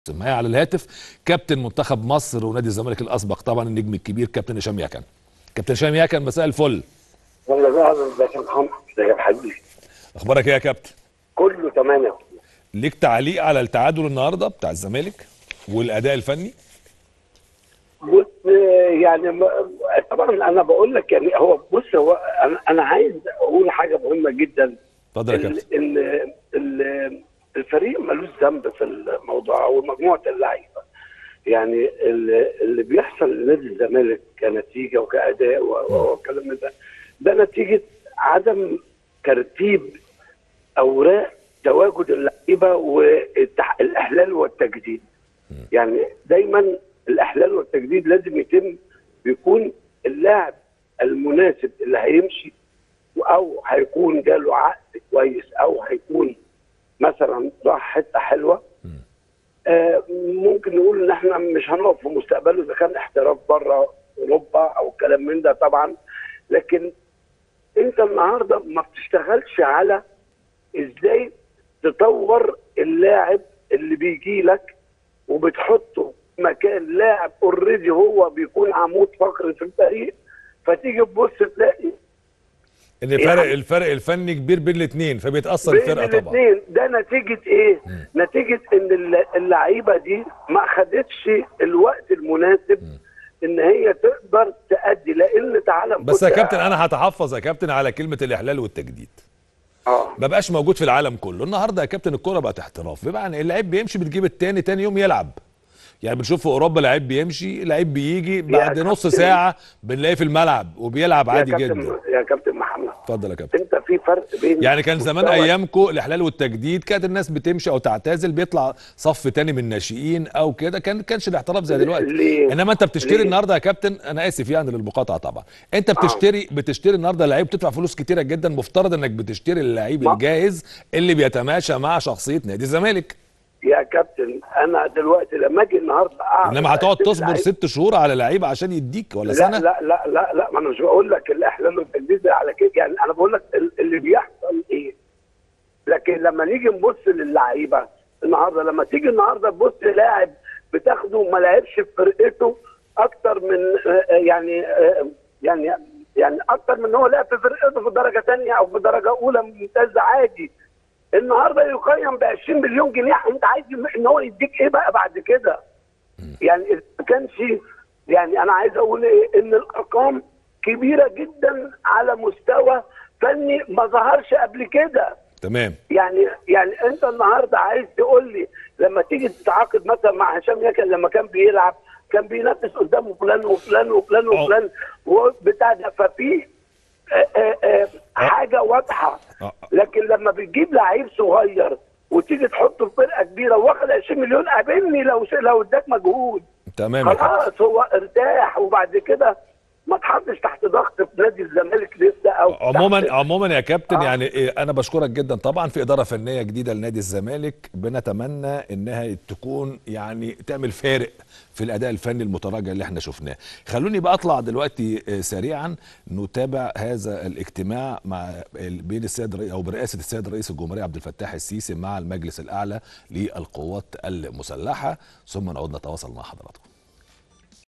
معايا على الهاتف كابتن منتخب مصر ونادي الزمالك الاسبق طبعا النجم الكبير كابتن هشام يكن كابتن هشام يكن مساء الفل والله بقى باشا محمد ازيك يا حبيبي اخبارك ايه يا كابتن كله تمام يا أخويا. ليك تعليق على التعادل النهارده بتاع الزمالك والاداء الفني بص يعني م- طبعا انا بقول لك يعني هو بص هو انا انا عايز اقول حاجه مهمه جدا اتفضل يا ال- كابتن ال- ال- الفريق ملوش ذنب في الموضوع او مجموعه اللعيبه يعني ال- اللي بيحصل لنادي الزمالك كنتيجه وكاداء و- و- وكلام من ده ده نتيجه عدم ترتيب اوراق تواجد اللعيبه والاحلال والتجديد يعني دايما الاحلال والتجديد لازم يتم بيكون اللاعب المناسب اللي هيمشي او هيكون جاله عقد كويس او هيكون مثلا راح حته حلوه آه ممكن نقول ان احنا مش هنقف في مستقبله اذا كان احتراف بره اوروبا او كلام من ده طبعا لكن انت النهارده ما بتشتغلش على ازاي تطور اللاعب اللي بيجي لك وبتحطه مكان لاعب اوريدي هو بيكون عمود فقري في الفريق فتيجي تبص تلاقي ان فرق الفرق الفني كبير بين الاثنين فبيتاثر بين الفرقه طبعا الاثنين ده نتيجه ايه؟ نتيجه ان الل- اللعيبه دي ما خدتش الوقت المناسب ان هي تقدر تأدي لان تعالى بس يا بص- كابتن انا هتحفظ يا كابتن على كلمه الاحلال والتجديد اه ما بقاش موجود في العالم كله النهارده يا كابتن الكوره بقت احتراف بمعنى اللعيب بيمشي بتجيب التاني تاني يوم يلعب يعني بنشوف في اوروبا لعيب بيمشي لعيب بيجي بعد نص كابتن. ساعه بنلاقيه في الملعب وبيلعب عادي يا كابتن جدا يا كابتن محمد اتفضل يا كابتن انت في فرق بين يعني كان زمان مستوى- ايامكم الاحلال والتجديد كانت الناس بتمشي او تعتزل بيطلع صف تاني من الناشئين او كده كان كانش الاحتراف زي دلوقتي ليه؟ انما انت بتشتري ليه؟ النهارده يا كابتن انا اسف يعني للمقاطعه طبعا انت بتشتري بتشتري النهارده لعيب بتدفع فلوس كتيره جدا مفترض انك بتشتري اللعيب ما- الجاهز اللي بيتماشى مع شخصيه نادي الزمالك يا كابتن انا دلوقتي لما اجي النهارده اعرف انما هتقعد أشتري تصبر لعيب- ست شهور على لعيب عشان يديك ولا لا سنه لا لا لا لا ما انا مش بقول لك الاحلال والتجديد ده على كده يعني انا بقول لك ال- اللي بيحصل ايه لكن لما نيجي نبص للعيبه النهارده لما تيجي النهارده تبص لاعب بتاخده ما لعبش في فرقته اكتر من آه، آه، يعني آه، يعني يعني اكتر من ان هو لعب في فرقته في درجه ثانيه او في درجه اولى ممتازه عادي النهارده يقيم ب 20 مليون جنيه انت عايز ان هو يديك ايه بقى بعد كده؟ يعني إذا ما كانش يعني انا عايز اقول ايه ان الارقام كبيره جدا على مستوى فني ما ظهرش قبل كده تمام يعني يعني انت النهارده عايز تقول لي لما تيجي تتعاقد مثلا مع هشام يكن لما كان بيلعب كان بينافس قدامه فلان وفلان وفلان وفلان وبتاع ده ففي آه، آه، آه، حاجه واضحه آه. لكن لما بتجيب لعيب صغير وتيجي تحطه في فرقه كبيره واخد 20 مليون قابلني لو لو اداك مجهود تمام يا كابتن خلاص هو ارتاح وبعد كده ما تحطش تحت ضغط في نادي الزمالك لسه او عموما تحت- عموما يا كابتن آه. يعني إيه، انا بشكرك جدا طبعا في اداره فنيه جديده لنادي الزمالك بنتمنى انها تكون يعني تعمل فارق في الاداء الفني المتراجع اللي احنا شفناه خلوني بقى اطلع دلوقتي آه، سريعا نتابع هذا الاجتماع مع ال- بين السيد الرئيس او برئاسه السيد رئيس الجمهوريه عبد الفتاح السيسي مع المجلس الاعلى للقوات المسلحه ثم نعود نتواصل مع حضراتكم